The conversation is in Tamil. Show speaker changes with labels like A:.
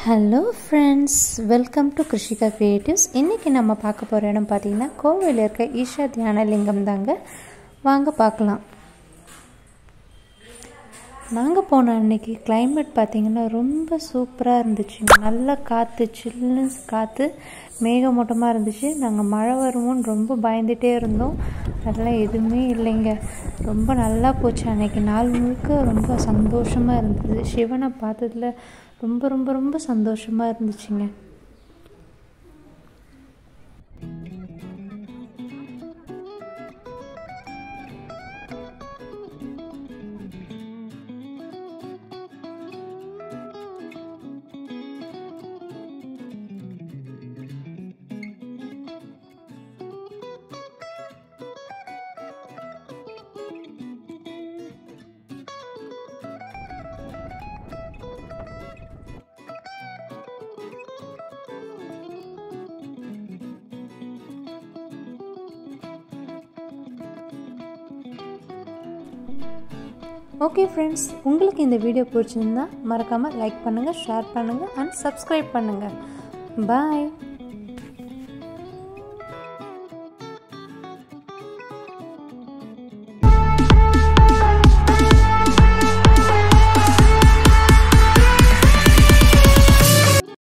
A: hello friends welcome to Krishika creatives இன்றைக்கி நம்ம பார்க்க போகிற இடம் பார்த்திங்கன்னா கோவிலில் இருக்க ஈஷா தியான லிங்கம் தாங்க வாங்க பார்க்கலாம் நாங்கள் போன அன்னைக்கு கிளைமேட் பார்த்திங்கன்னா ரொம்ப சூப்பராக இருந்துச்சுங்க நல்லா காற்று சில்லுன்னு காற்று மேகமூட்டமாக இருந்துச்சு நாங்கள் மழை வருமோன்னு ரொம்ப பயந்துகிட்டே இருந்தோம் அதெல்லாம் எதுவுமே இல்லைங்க ரொம்ப நல்லா போச்சு அன்னைக்கு நாள் முழுக்க ரொம்ப சந்தோஷமாக இருந்தது சிவனை பார்த்ததுல ரொம்ப ரொம்ப ரொம்ப சந்தோஷமாக இருந்துச்சுங்க ஓகே ஃப்ரெண்ட்ஸ் உங்களுக்கு இந்த வீடியோ பிடிச்சிருந்தா மறக்காமல் லைக் பண்ணுங்கள் ஷேர் பண்ணுங்கள் அண்ட் சப்ஸ்கிரைப் பண்ணுங்கள் பாய்